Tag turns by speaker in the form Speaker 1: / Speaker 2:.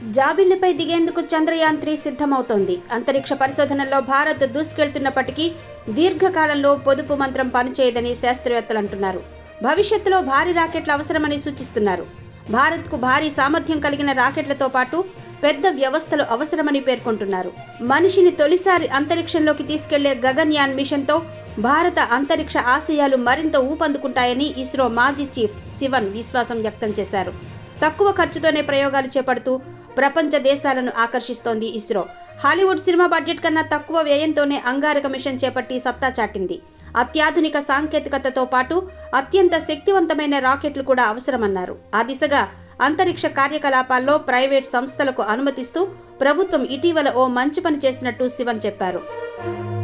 Speaker 1: జాబిల్లిపై దిగేందుకు Chandrayaan three సిద్ధమవుతోంది అంతరిక్ష పరిశోధనల్లో భారత్ దూసుకెళ్తున్నప్పటికీ దీర్ఘకాలంలో పొదుపు మంత్రం పనిచేయదని శాస్త్రవేత్తలు అంటున్నారు భవిష్యత్తులో భారీ రాకెట్లు అవసరమని సూచిస్తున్నారు భారత్కు భారీ సామర్థ్యం కలిగిన రాకెట్లతో పాటు పెద్ద వ్యవస్థలు అవసరమని పేర్కొంటున్నారు మనిషిని తొలిసారి అంతరిక్షంలోకి తీసుకెళ్లే గగన్యాన్ మిషన్తో భారత అంతరిక్ష ఆశయాలు మరింత ఊపందుకుంటాయని ఇస్రో మాజీ చీఫ్ శివన్ విశ్వాసం వ్యక్తం చేశారు తక్కువ ఖర్చుతోనే ప్రయోగాలు చేపడుతూ ప్రపంచ దేశాలను ఆకర్షిస్తోంది ఇస్రో హాలీవుడ్ సినిమా బడ్జెట్ కన్నా తక్కువ వ్యయంతోనే అంగారక మిషన్ చేపట్టి సత్తా చాటింది అత్యాధునిక సాంకేతికతతో పాటు అత్యంత శక్తివంతమైన రాకెట్లు కూడా అవసరమన్నారు ఆ దిశగా అంతరిక్ష కార్యకలాపాల్లో ప్రైవేట్ సంస్థలకు అనుమతిస్తూ ప్రభుత్వం ఇటీవల ఓ మంచి పని చేసినట్టు శివన్ చెప్పారు